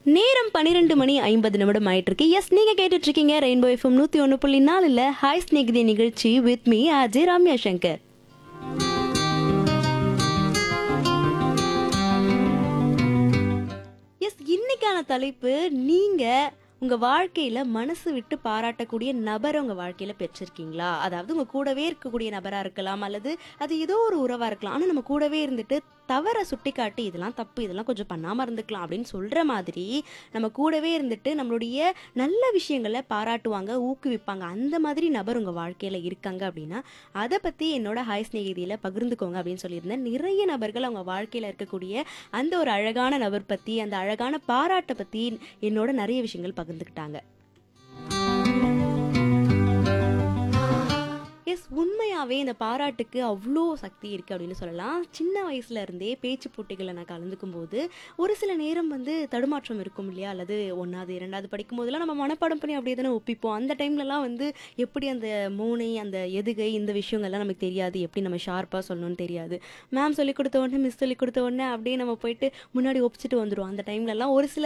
நேரம் பன்னிரெண்டு மணி ஐம்பது நிமிடம் ஆயிட்டு இருக்கு எஸ் நீங்க கேட்டுட்டு இருக்கீங்க ரெயின்போ எஃப்எம் நூத்தி ஒன்று புள்ளி நாலுல ஹாய் ஸ்நேகிதி நிகழ்ச்சி with me Ajay Ramya Shankar S இன்னைக்கான தலைப்பு நீங்க உங்க வாழ்க்கையில மனசு விட்டு பாராட்டக்கூடிய நபரை உங்க வாழ்க்கையில பெற்றிருக்கீங்களா அதாவது உங்க கூடவே இருக்கக்கூடிய நபரா இருக்கலாம் அல்லது அது ஏதோ ஒரு உறவா இருக்கலாம் ஆனா நம்ம கூடவே இருந்துட்டு தவற சுட்டி காட்டி இதெல்லாம் தப்பு இதெல்லாம் கொஞ்சம் பண்ணாம இருந்துக்கலாம் அப்படின்னு சொல்ற மாதிரி நம்ம கூடவே இருந்துட்டு நம்மளுடைய நல்ல விஷயங்களை பாராட்டுவாங்க ஊக்குவிப்பாங்க அந்த மாதிரி நபர் உங்க வாழ்க்கையில இருக்காங்க அப்படின்னா அதை பத்தி என்னோட ஹாய் ஸ்நேகிதியில பகிர்ந்துக்கோங்க அப்படின்னு சொல்லியிருந்தேன் நிறைய நபர்கள் அவங்க வாழ்க்கையில இருக்கக்கூடிய அந்த ஒரு அழகான நபர் பத்தி அந்த அழகான பாராட்டை பத்தி என்னோட நிறைய விஷயங்கள் பகிர்ந்துக்கிட்டாங்க எஸ் உண்மையாகவே இந்த பாராட்டுக்கு அவ்வளோ சக்தி இருக்குது அப்படின்னு சொல்லலாம் சின்ன வயசுல இருந்தே பேச்சு போட்டிகளில் நான் கலந்துக்கும் போது ஒரு சில நேரம் வந்து தடுமாற்றம் இருக்கும் இல்லையா அல்லது ஒன்றாவது இரண்டாவது படிக்கும் போதெல்லாம் நம்ம மனப்பாடம் பண்ணி அப்படியே தானே ஒப்பிப்போம் அந்த டைம்லலாம் வந்து எப்படி அந்த மோனை அந்த எதுகை இந்த விஷயங்கள்லாம் நமக்கு தெரியாது எப்படி நம்ம ஷார்ப்பாக சொல்லணும்னு தெரியாது மேம் சொல்லி கொடுத்த உடனே மிஸ் சொல்லி கொடுத்த உடனே அப்படியே நம்ம போயிட்டு முன்னாடி ஒப்பிச்சிட்டு வந்துடுவோம் அந்த டைம்லலாம் ஒரு சில